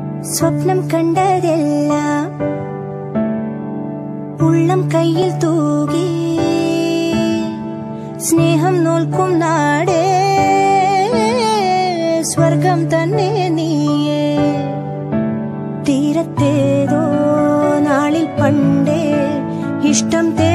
സ്വപ്നം കണ്ടതെല്ലാം ഉള്ളം കയ്യിൽ തൂകി സ്നേഹം നോൽക്കും നാടേ സ്വർഗം തന്നെ നീയേ തീരത്തേതോ നാളിൽ പണ്ടേ ഇഷ്ടം തേ